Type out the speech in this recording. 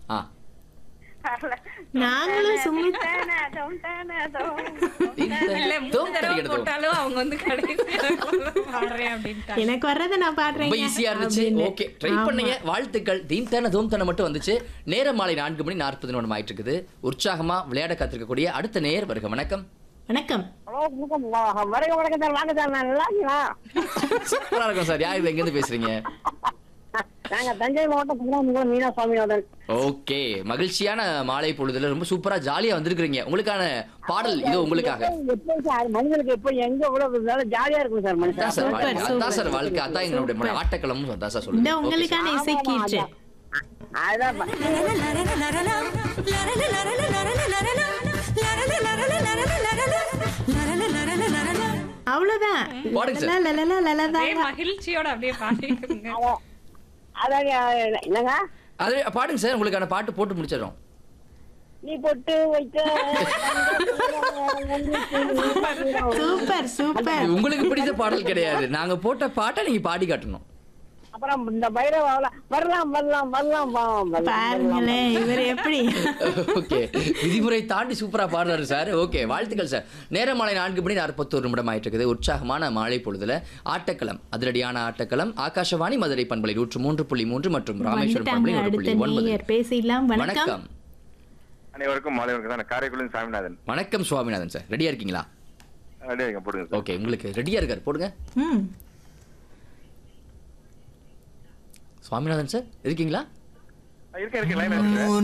ஆ நாங்களும் சும்மா இல்ல மூணு தோம் தடவை கிடைக்கிறது. போட்டாலும் அவங்க வந்து கடைசியா பாடுறேன் அப்படின்ட்டாங்க எனக்கு வர்றதை நான் பாடுறேன் ரொம்ப ஈஸியா இருந்துச்சு ஓகே ட்ரை பண்ணுங்க வாழ்த்துக்கள் தீம் தானே தோம் தானே மட்டும் வந்துச்சு நேரம் மாலை நான்கு மணி நாற்பது நிமிடம் ஆயிட்டு இருக்குது உற்சாகமா விளையாட காத்திருக்கக்கூடிய அடுத்த நேர் வருக வணக்கம் வணக்கம் ஹலோ வணக்கம் வணக்கம் வணக்கம் சார் வாங்க சார் நான் நல்லா இருக்கீங்களா சூப்பரா இருக்கும் சார் யார் எங்க இருந்து பேசுறீங்க நாங்க தஞ்சை மாவட்டம் கும்பகோணம் மீனா சுவாமிநாதன் ஓகே மகிழ்ச்சியான மாலை பொழுதுல ரொம்ப சூப்பரா ஜாலியா வந்திருக்கிறீங்க உங்களுக்கான பாடல் இது உங்களுக்காக எப்போ சார் மனிதனுக்கு எப்போ எங்க எவ்வளவு இருந்தாலும் ஜாலியா இருக்கும் சார் அதான் சார் மனுஷன் வாழ்க்கை அதான் சார் வாழ்க்கை அதான் எங்களுடைய மன- ஆட்டக்களமும் அதான் சார் இந்த சொல்லுங்க Okay, உங்களுக்கான இசை கீற்று அதான் பா- அவ்வளவுதான் பாடுங்க சார். லலலா, லலலா, அதே லலலா. மகிழ்ச்சியோட அப்படியே பாடிக்கிறீங்க அதான் அதான் என்னங்க அது பாடுங்க சார் உங்களுக்கான பாட்டு போட்டு முடிச்சிடறோம் நீ பொட்டு வைக்க சூப்பர் சூப்பர் இது உங்களுக்கு பிடித்த பாடல் கிடையாது நாங்க போட்ட பாட்டை நீங்க பாடி காட்டணும் அப்புறம் இந்த பைரவாவில் வரலாம் வரலாம் வரலாம் வா, வரலாம், பாருங்களேன் இவர் எப்படி ஓகே விதிமுறை தாண்டி சூப்பரா பாடுறாரு சார் ஓகே வாழ்த்துக்கள் சார் நேரம் மாலை நான்கு மணி நாற்பத்தோரு நிமிடம் ஆயிட்டு இருக்குது உற்சாகமான மாலை பொழுதுல ஆட்டக்களம் அதிரடியான ஆட்டக்களம் ஆகாஷவாணி மதுரை பண்பலை நூற்று மூன்று புள்ளி மூன்று மற்றும் ராமேஸ்வரம் வந்துட்டாங்க பண்பலை நூறு புள்ளி அடுத்த ஒன்பது நேயர் பேசிடலாம் வணக்கம் வணக்கம் அனைவருக்கும் மாலை வணக்கம் தான் காரைக்குடி சாமிநாதன் வணக்கம் சுவாமிநாதன் சார் ரெடியா இருக்கீங்களா ரெடியா இருக்க போடுங்க சார் ஓகே உங்களுக்கு ரெடியா இருக்காரு போடுங்க ம் சுவாமிநாதன் சார் இருக்கீங்களா இருக்க இருக்க லைன் இருக்கு